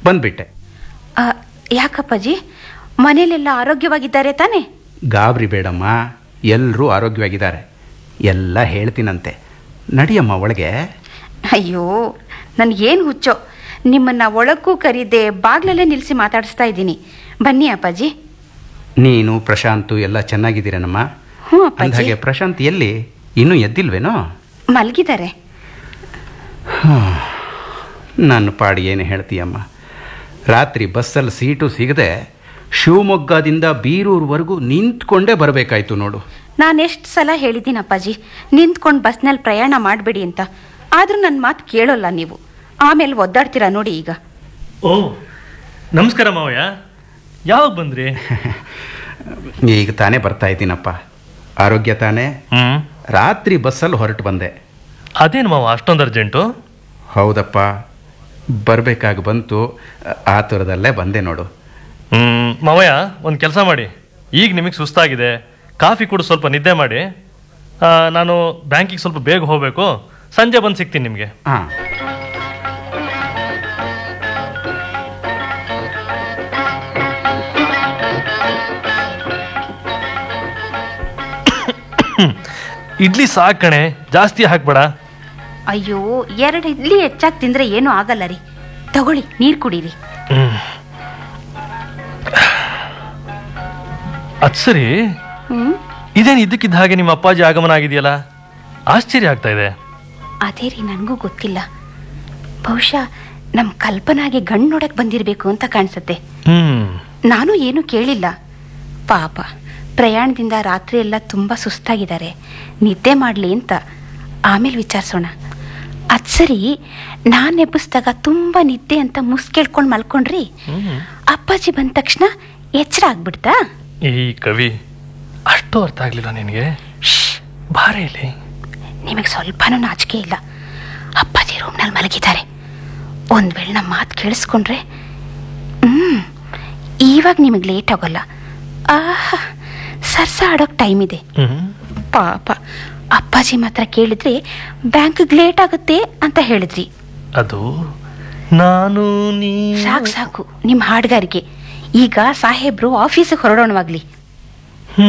ಬಂದ್ಬಿಟ್ಟೆ ಆ, ಯಾಕಪ್ಪಾಜಿ ಮನೇಲೆಲ್ಲ ಆರೋಗ್ಯವಾಗಿದ್ದಾರೆ ತಾನೇ ಗಾಬರಿ ಬೇಡಮ್ಮ ಎಲ್ಲರೂ ಆರೋಗ್ಯವಾಗಿದ್ದಾರೆ ಎಲ್ಲ ಹೇಳ್ತೀನಂತೆ ನಡಿಯಮ್ಮ ಒಳಗೆ ಅಯ್ಯೋ ನನಗೇನು ಹುಚ್ಚೋ ನಿಮ್ಮನ್ನ ಒಳಕ್ಕೂ ಕರೀದೆ ಬಾಗ್ಲಲ್ಲೇ ನಿಲ್ಲಿಸಿ ಮಾತಾಡಿಸ್ತಾ ಇದ್ದೀನಿ ಬನ್ನಿ ಅಪ್ಪಾಜಿ ನೀನು ಪ್ರಶಾಂತು ಎಲ್ಲ ಚೆನ್ನಾಗಿದ್ದೀರೇನಮ್ಮ ಹ್ಞೂ ಅಪ್ಪಾಜಿ ಅಂದ್ಹಾಗೆ ಪ್ರಶಾಂತ್ ಎಲ್ಲಿ ಇನ್ನೂ ಎದ್ದಿಲ್ವೇನೋ ಮಲಗಿದ್ದಾರೆ ನನ್ನ ಪಾಡಿ ಏನು ಹೇಳ್ತೀಯಮ್ಮ ರಾತ್ರಿ ಬಸ್ಸಲ್ಲಿ ಸೀಟು ಸಿಗದೆ ಶಿವಮೊಗ್ಗದಿಂದ ಬೀರೂರ್ವರೆಗೂ ನಿಂತ್ಕೊಂಡೇ ಬರಬೇಕಾಯ್ತು ನೋಡು ನಾನು ಎಷ್ಟು ಸಲ ಹೇಳಿದ್ದೀನಿ ಅಪ್ಪಾಜಿ ನಿಂತ್ಕೊಂಡು ಬಸ್ನಲ್ಲಿ ಪ್ರಯಾಣ ಮಾಡಬೇಡಿ ಅಂತ ಆದರೂ ನನ್ನ ಮಾತು ಕೇಳೋಲ್ಲ ನೀವು ಆಮೇಲೆ ಒದ್ದಾಡ್ತೀರಾ ನೋಡಿ ಈಗ ಓ ನಮಸ್ಕಾರ ಮಾವಯ್ಯ ಯಾವಾಗ ಬಂದ್ರಿ ಈಗ ತಾನೇ ಬರ್ತಾ ಇದ್ದೀನಪ್ಪ ಆರೋಗ್ಯ ತಾನೇ ಹ್ಮ್ ರಾತ್ರಿ ಬಸ್ಸಲ್ಲಿ ಹೊರಟು ಬಂದೆ ಅದೇನು ಮಾವ ಅಷ್ಟೊಂದು ಅರ್ಜೆಂಟು ಹೌದಪ್ಪ ಬರಬೇಕಾಗಿ ಬಂತು ಆ ಥರದಲ್ಲೇ ಬಂದೆ ನೋಡು ಹ್ಮ್ ಮಾವಯ್ಯ ಒಂದು ಕೆಲಸ ಮಾಡಿ ಈಗ ನಿಮಗೆ ಸುಸ್ತಾಗಿದೆ ಕಾಫಿ ಕೂಡ ಸ್ವಲ್ಪ ನಿದ್ದೆ ಮಾಡಿ ಆ, ನಾನು ಬ್ಯಾಂಕಿಗೆ ಸ್ವಲ್ಪ ಬೇಗ ಹೋಗಬೇಕು ಸಂಜೆ ಬಂದು ಸಿಗ್ತೀನಿ ನಿಮಗೆ ಹಾಂ ಇಡ್ಲಿ ಸಾಕು ಕಣೆ ಜಾಸ್ತಿ ಹಾಕ್ಬೇಡ ಅಯ್ಯೋ ಎರಡು ಇಡ್ಲಿ ಹೆಚ್ಚಾಗಿ ತಿಂದರೆ ಏನೂ ಆಗಲ್ಲ ರೀ ತಗೊಳ್ಳಿ ನೀರು ಕುಡೀರಿ ಹ್ಮ್ ಅದು ಸರಿ ಹ್ಞೂ ಇದೇನು ಇದ್ದಕ್ಕಿದ್ದ ಹಾಗೆ ನಿಮ್ಮ ಅಪ್ಪಾಜಿ ಆಗಮನ ಆಗಿದೆಯಲ್ಲ ಆಶ್ಚರ್ಯ ಆಗ್ತಾ ಇದೆ ಅದೇ ರೀ ನನಗೂ ಗೊತ್ತಿಲ್ಲ ಬಹುಶಃ ನಮ್ಮ ಕಲ್ಪನಾಗೆ ಗಂಡು ನೋಡಕ್ಕೆ ಬಂದಿರಬೇಕು ಅಂತ ಕಾಣಿಸುತ್ತೆ ಹ್ಮ್ ನಾನು ಏನೂ ಕೇಳಿಲ್ಲ ಪಾಪ ಪ್ರಯಾಣದಿಂದ ರಾತ್ರಿ ಎಲ್ಲ ತುಂಬ ಸುಸ್ತಾಗಿದ್ದಾರೆ ನಿದ್ದೆ ಮಾಡಲಿ ಅಂತ ಆಮೇಲೆ ವಿಚಾರಿಸೋಣ ಅದು ಸರಿ ನಾನು ಎಬ್ಬಿಸಿದಾಗ ತುಂಬ ನಿದ್ದೆ ಅಂತ ಮುಸ್ ಕೇಳ್ಕೊಂಡು ಮಲ್ಕೊಂಡ್ರಿ ಹ್ಮ್ ಅಪ್ಪಾಜಿ ಬಂದ ತಕ್ಷಣ ಎಚ್ಚರ ಆಗ್ಬಿಡ್ತಾ ಈ ಕವಿ ಅಷ್ಟು ಅರ್ಥ ಆಗ್ಲಿಲ್ಲ ನಿನಗೆ ಶ್ಶ್, ಬಾರೆ ಇಲ್ಲಿ ನಿಮಗೆ ಸ್ವಲ್ಪನೂ ನಾಚಿಕೆ ಇಲ್ಲ ಅಪ್ಪಾಜಿ ರೂಮ್ನಲ್ಲಿ ಮಲಗಿದ್ದಾರೆ ಒಂದು ವೇಳೆ ನಮ್ಮ ಮಾತು ಕೇಳಿಸ್ಕೊಂಡ್ರೆ ಹ್ಞೂ ಇವಾಗ ನಿಮಗೆ ಲೇಟ್ ಆಗೋಲ್ಲ ಆಹಾ ಸರ್ಸ ಆಡೋಕೆ ಟೈಮ್ ಇದೆ ಹ್ಮ್ ಪಾಪ ಅಪ್ಪಾಜಿ ಮಾತ್ರ ಕೇಳಿದ್ರೆ ಬ್ಯಾಂಕ್ಗೆ ಲೇಟ್ ಆಗುತ್ತೆ ಅಂತ ಹೇಳಿದ್ರಿ ಅದು ನಾನು ನೀ ಸಾಕು ಸಾಕು ನಿಮ್ಮ ಹಾಡುಗಾರಿಕೆ ಈಗ ಸಾಹೇಬ್ರು ಆಫೀಸಿಗೆ ಹೊರಡೋಣವಾಗ್ಲಿ